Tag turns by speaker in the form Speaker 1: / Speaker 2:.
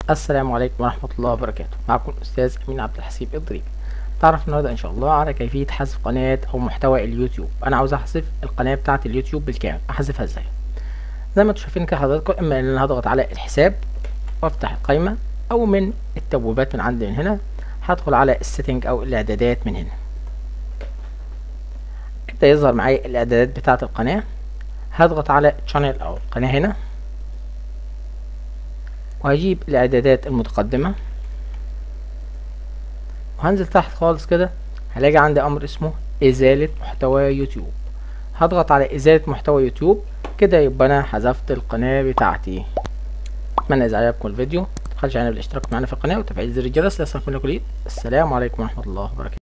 Speaker 1: السلام عليكم ورحمة الله وبركاته معكم الأستاذ أمين عبد الحسيب الضريبي تعرف النهاردة إن شاء الله على كيفية حذف قناة أو محتوى اليوتيوب أنا عاوز أحذف القناة بتاعة اليوتيوب بالكامل أحذفها إزاي زي ما انتم شايفين كده حضراتكم إما إن أنا هضغط على الحساب وأفتح القايمة أو من التبويبات من عندي من هنا هدخل على السيتنج أو الإعدادات من هنا يبدأ يظهر معايا الإعدادات بتاعة القناة هضغط على channel أو القناة هنا وهجيب الاعدادات المتقدمة وهنزل تحت خالص كده هلاقي عندي امر اسمه ازالة محتوى يوتيوب هضغط على ازالة محتوى يوتيوب كده يبقى انا حذفت القناة بتاعتي اتمنى اذا عجبكم الفيديو متنسوش على الاشتراك معنا في القناة وتفعيل زر الجرس ليصلكم كل جديد السلام عليكم ورحمة الله وبركاته